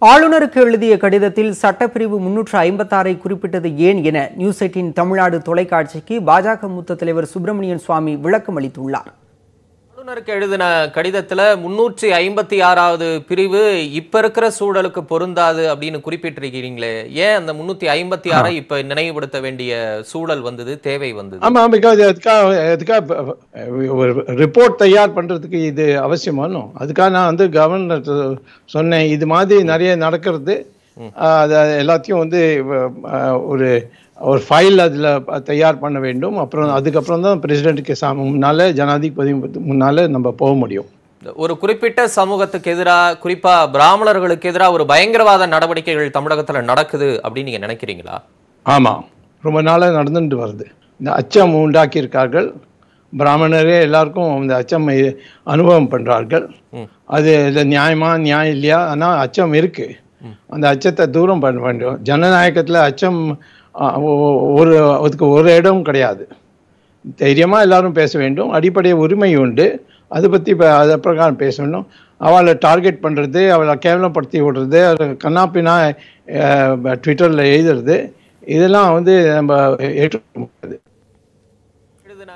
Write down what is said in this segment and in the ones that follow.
ஆளுநருக்கு எழுதிய கடிதத்தில் சட்டப்பிரிவு முன்னூற்று ஐம்பத்தாறை குறிப்பிட்டது ஏன் என நியூஸ் எயிட்டின் தமிழ்நாடு தொலைக்காட்சிக்கு பாஜக மூத்த தலைவர் சுப்பிரமணியன் சுவாமி விளக்கம் அளித்துள்ளார் ஆளுநருக்கு எழுதின கடிதத்துல முன்னூற்றி ஐம்பத்தி ஆறாவது பிரிவு இப்ப இருக்கிற சூழலுக்கு பொருந்தாது அப்படின்னு குறிப்பிட்டிருக்கிறீங்களே ஏன் அந்த முன்னூத்தி ஐம்பத்தி ஆறை இப்ப நினைவுபடுத்த வேண்டிய சூழல் வந்தது தேவை வந்தது ஆமா பிகாஸ் அதுக்காக அதுக்காக ஒரு ரிப்போர்ட் தயார் பண்றதுக்கு இது அவசியமானும் அதுக்காக நான் வந்து கவர்னர் சொன்னேன் இது மாதிரி நிறைய நடக்கிறது ஆஹ் அது எல்லாத்தையும் வந்து ஆஹ் ஒரு ஒரு ஃபைல் அதில் தயார் பண்ண வேண்டும் அப்புறம் அதுக்கப்புறம் தான் பிரசிடென்ட்டுக்கு சா முன்னால ஜனாதிபதி முன்னால நம்ம போக முடியும் ஒரு குறிப்பிட்ட சமூகத்துக்கு எதிராக குறிப்பா பிராமணர்களுக்கு எதிராக ஒரு பயங்கரவாத நடவடிக்கைகள் தமிழகத்துல நடக்குது அப்படின்னு நீங்க நினைக்கிறீங்களா ஆமாம் ரொம்ப நாளாக நடந்துட்டு வருது இந்த அச்சம் உண்டாக்கியிருக்கார்கள் பிராமணரே எல்லாருக்கும் இந்த அச்சம் இ- அனுபவம் பண்ணுறார்கள் அது இது நியாயமா நியாயம் இல்லையா ஆனால் அச்சம் இருக்கு அந்த அச்சத்தை தூரம் பண்ண வேண்டும் ஜனநாயகத்தில் அச்சம் ஆ, ஒ- ஒ- ஒரு அதுக்கு ஒரு இடம் கிடையாது தைரியமாக எல்லாரும் பேச வேண்டும் அடிப்படை உரிமை உண்டு அதை பற்றி அதை பிரகாரம் பேச வேண்டும் அவளை டார்கெட் பண்ணுறது அவளை கேவலப்படுத்தி விடுறது அதை கண்ணாப்பினா ட்விட்டரில் எழுதுறது இதெல்லாம் வந்து நம்ம ஏற்றுக்க முடியாது எழுதின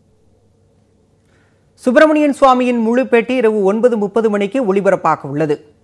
சுப்பிரமணியன் சுவாமியின் முழு பேட்டி இரவு ஒன்பது முப்பது மணிக்கு ஒளிபரப்பாக உள்ளது